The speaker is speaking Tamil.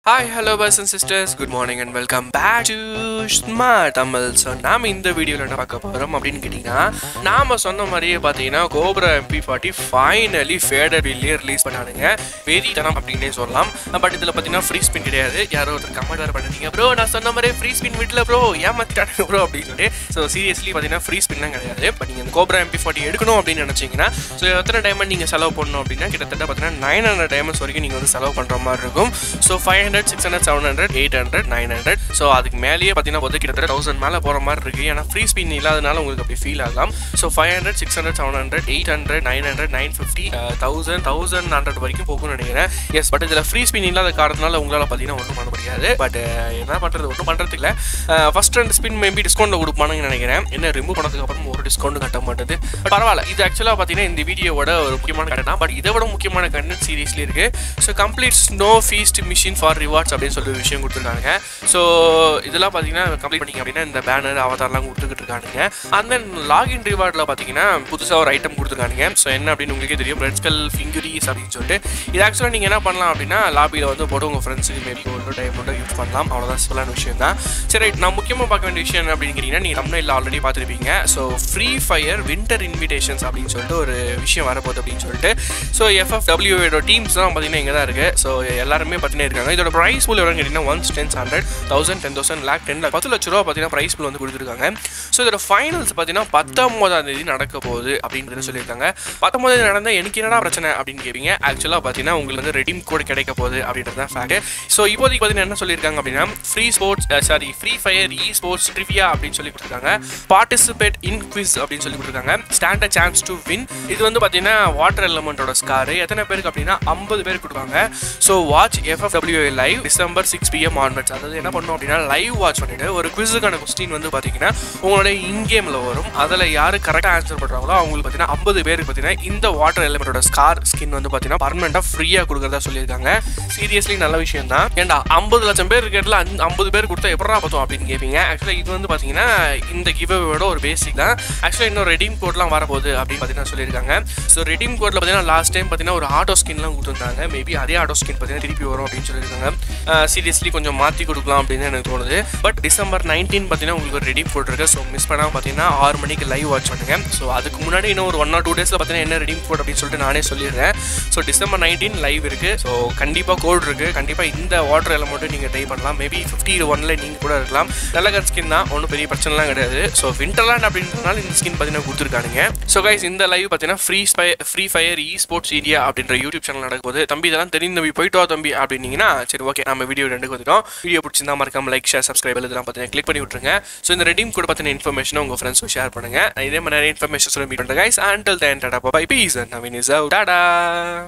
hi hello bros and sisters good morning and welcome back to smart Tamil so நாம இந்த வீடியோவில் என்ன பார்க்க போகிறோம் அப்படின்னு கேட்டிங்கன்னா நாம சொன்ன மாதிரியே பார்த்தீங்கன்னா cobra MP forty finally faded வீல்லே ரிலீஸ் பண்ணானுங்க வெறித்தனம் அப்படின்னே சொல்லலாம் பட் இதில் பார்த்தீங்கன்னா ஃப்ரீ ஸ்பின் கிடையாது யாரோ ஒருத்தர் கமெண்ட் வேறு பண்ணிட்டீங்க ப்ரோ நான் சொன்ன மாதிரி ஃப்ரீ ஸ்பின் விடல ப்ரோ ஏமாத்திட்டானுங்க ப்ரோ அப்படின்னு சொல்லிட்டு ஸோ சீரியஸ்லி பார்த்தீங்கன்னா ஃப்ரீ ஸ்பின்லாம் கிடையாது பட் நீங்கள் இந்த கோப்ரா எம்பி ஃபார்ட்டி எடுக்கணும் அப்படின்னு நினச்சிங்கன்னா ஸோ எத்தனை டைமண்ட் நீங்கள் செலவு பண்ணணும் அப்படின்னா கிட்டத்தட்ட பார்த்தீங்கன்னா நைன் ஹண்ட்ரட் டைமண்ட்ஸ் வரைக்கும் நீங்கள் வந்து செலவு பண்ணுற மாதிரி இருக்கும் so five hundred six hundred seven hundred eight hundred nine hundred so அதுக்கு மேலேயே பார்த்தீங்கன்னா வந்து கிட்டத்தட்ட தௌசண்ட் மேலே போகிற மாதிரி இருக்கு ஏன்னா ஃப்ரீ ஸ்பின் இல்லாதனால உங்களுக்கு அப்படி ஃபீல் ஆகலாம் so five hundred six hundred seven hundred eight hundred nine hundred nine fifty thousand thousand hundred வரைக்கும் போகும்னு நினைக்கிறேன் எஸ் பட் இதில் ஃப்ரீ ஸ்பின் இல்லாத காரணத்தினால உங்களால் பார்த்தீங்கன்னா ஒன்றும் பண்ண முடியாது பட் என்ன பண்ணுறது ஒன்றும் பண்ணுறதுக்கு இல்லை ஃபர்ஸ்ட் ரெண்டு ஸ்பின் மேபி டிஸ்கவுண்ட் கொடுப்பானுங்கன்னு நினைக்கிறேன் என்ன ரிமூவ் பண்ணதுக்கு அப்புறம் ஒரு டிஸ்கவுண்ட் கட்ட மாட்டேது பட் பரவாயில்ல இது ஆக்சுவலாக பார்த்தீங்கன்னா இந்த வீடியோவோட ஒரு முக்கியமான கண்டென்ட் தான் பட் இதை விட முக்கியமான கண்டென்ட் சீரியஸ்லி இருக்கு so complete snow feast mission for rewards அப்படின்னு சொல்லி ஒரு விஷயம் கொடுத்துருக்காங்க ஸோ இதெல்லாம் பார்த்தீங்கன்னா கம்ப்ளீட் பண்ணிங்க அப்படின்னா இந்த பேனர் அவதாரெலாம் கொடுத்துக்கிட்டு இருக்கானுங்க அந்த லாகின் ரிவார்டில் பார்த்தீங்கன்னா புதுசாக ஒரு ஐட்டம் கொடுத்துருக்கானுங்க ஸோ என்ன அப்படின்னு உங்களுக்கே தெரியும் ரெட் ஸ்கல் ஃபிங்கரிஸ் அப்படின்னு சொல்லிட்டு இது ஆக்சுவலாக நீங்கள் என்ன பண்ணலாம் அப்படின்னா லாபியில் வந்து போட்டு உங்கள் ஃப்ரெண்ட்ஸுக்கு மேபி கோல்டோ டைமண்டோ யூஸ் பண்ணலாம் அவ்வளோதான் சிம்பிளான விஷயம் தான் சரி ரைட் நான் முக்கியமாக பார்க்க வேண்டிய விஷயம் என்ன அப்படின்னு கேட்டிங்கன்னா நீங்கள் தமிழில் ஆல்ரெடி பார்த்துருப்பீங்க so free fire winter invitations அப்படின்னு சொல்லிட்டு ஒரு விஷயம் வரப்போகுது அப்படின்னு சொல்லிட்டு ஸோ எஃப்எஃப்டபிள்யூட டீம்ஸ் தான் பார்த்தீங்கன்னா இங்கே தான் இருக்குது ஸோ எல்லாருமே பார்த்தீங்கன்னா இருக்காங்க இதோட ப்ரைஸ் பூல் எவ்வளோன்னு கேட்டிங்கன்னா ones tens hundred thousand ten thousand lakh ten lakh பத்து லட்ச ரூபா பார்த்தீங்கன்னா ப்ரைஸ் பூல் வந்து கொடுத்துருக்காங்க ஸோ இதோட ஃபைனல்ஸ் பார்த்தீங்கன்னா பத்தொம்போதாம் தேதி நடக்க போகுது அப்படின்னு சொல்லியிருக்காங்க பத்தொம்போதாம் தேதி நடந்தால் எனக்கு என்னடா பிரச்சனை அப்படின்னு கேட்பீங்க ஆக்சுவலாக பார்த்தீங்கன்னா உங்களுக்கு வந்து ரெடீம் கோட் கிடைக்க போகுது அப்படின்றது தான் ஃபேக்ட் ஸோ இப்போதைக்கு பார்த்தீங்கன்னா என்ன சொல்லியிருக்காங்க அப்படின்னா free sports sorry free fire esports trivia அப்படின்னு சொல்லி கொடுத்துருக்காங்க பார்ட்டிசிபேட் இன் குவிஸ் அப்படின்னு சொல்லி கொடுத்துருக்காங்க stand a chance to win இது வந்து பார்த்தீங்கன்னா வாட்டர் எலமெண்ட்டோட ஸ்காரு எத்தனை பேருக்கு அப்படின்னா ஐம்பது பேர் கொடுப்பாங்க so watch FFW live December six PM onwards அதாவது என்ன பண்ணணும் அப்படின்னா லைவ் வாட்ச் பண்ணிட்டு ஒரு குவிஸுக்கான கொஸ்டின் வந்து பார்த்தீங்கன்னா உங்களுடைய இன்கேமில் வரும் அதில் யார் கரெக்டாக ஆன்சர் பண்ணுறாங்களோ அவங்களுக்கு பார்த்தீங்கன்னா ஐம்பது பேருக்கு பார்த்தீங்கன்னா இந்த வாட்டர் எலமெண்ட்டோட ஸ்கார் ஸ்கின் வந்து பார்த்தீங்கன்னா பர்மனெண்ட்டாக ஃப்ரீயாக கொடுக்குறதா சொல்லியிருக்காங்க சீரியஸ்லி நல்ல விஷயம் தான் ஏன்டா ஐம்பது லட்சம் பேர் இருக்கிறதுல ஐம்பது பேர் கொடுத்தா எப்படா பார்த்தோம் அப்படின்னு கேட்பீங்க ஆக்சுவலாக இது வந்து பார்த்தீங்கன்னா இந்த கிவ்அவேயோட ஒரு பேசிக் தான் ஆக்சுவலாக இன்னும் ரெடீம் கோட்லாம் வரப்போகுது அப்படின்னு பார்த்தீங்கன்னா சொல்லியிருக்காங்க ஸோ ரெடீம் கோட்டில் பார்த்தீங்கன்னா லாஸ்ட் டைம் பார்த்தீங்கன்னா ஒரு ஆட்டோ ஸ்கின்லாம் கொடுத்துருந்தாங்க மேபி அதே ஆட்டோ ஸ்கின் பார்த்தீங்கன்னா திருப்பி வரும் அப்படின்னு சொல்லியிருக்காங்க சீரியஸ்லி கொஞ்சம் மாற்றி கொடுக்கலாம் அப்படின்னு எனக்கு தோணுது பட் டிசம்பர் நைன்டீன் பார்த்தீங்கன்னா உங்களுக்கு ஒரு ரெடீம் கோட் இருக்குது ஸோ மிஸ் பண்ணாமல் பார்த்தீங்கன்னா ஆறு மணிக்கு லைவ் வாட்ச் பண்ணுங்க ஸோ அதுக்கு முன்னாடி இன்னும் ஒரு ஒன் ஆர் டூ டேஸில் பார்த்தீங்கன்னா என்ன ரெடீம் கோட் அப்படின்னு சொல்லிட்டு நானே சொல்லிடுறேன் ஸோ டிசம்பர் நைன்டீன் லைவ் இருக்குது ஸோ கண்டிப்பாக கோட் இருக்குது கண்டிப்பாக இந்த வாட்டர் எல்லாம் மட்டும் நீங்கள் ட்ரை பண்ணலாம் மேபி ஃபிஃப்டி ஒன்ல நீங்கள் கூட இருக்கலாம் நல்ல கட் ஸ்கின் தான் ஒன்றும் பெரிய பிரச்சனைலாம் கிடையாது ஸோ விண்டர்லாண்ட் அப்படின்றனால இந்த ஸ்கின் பார்த்தீங்கன்னா கொடுத்துருக்கானுங்க ஸோ கைஸ் இந்த லைவ் பார்த்தீங்கன்னா free spy free fire esports area அப்படின்ற யூடியூப் சேனல் நடக்கும்போது தம்பி இதெல்லாம் தெரியும் தம்பி போயிட்டு வா தம்பி அப்படின்னீங்கன்னா சரி ஓகே நம்ம வீடியோ ரெண்டுக்கு வந்துட்டோம் வீடியோ பிடிச்சிருந்தா மறக்காம லைக் ஷேர் சப்ஸ்கிரைப் இதெல்லாம் பார்த்தீங்கன்னா கிளிக் பண்ணி விட்டுருங்க ஸோ இந்த ரெடீம் கூட பற்றின இன்ஃபர்மேஷன் உங்கள் ஃப்ரெண்ட்ஸும் ஷேர் பண்ணுங்க இதே மாதிரி நிறைய இன்ஃபர்மேஷன் சொல்லி மீட் பண்ணுறேன் guys until then tata bye peace Naveen is Tata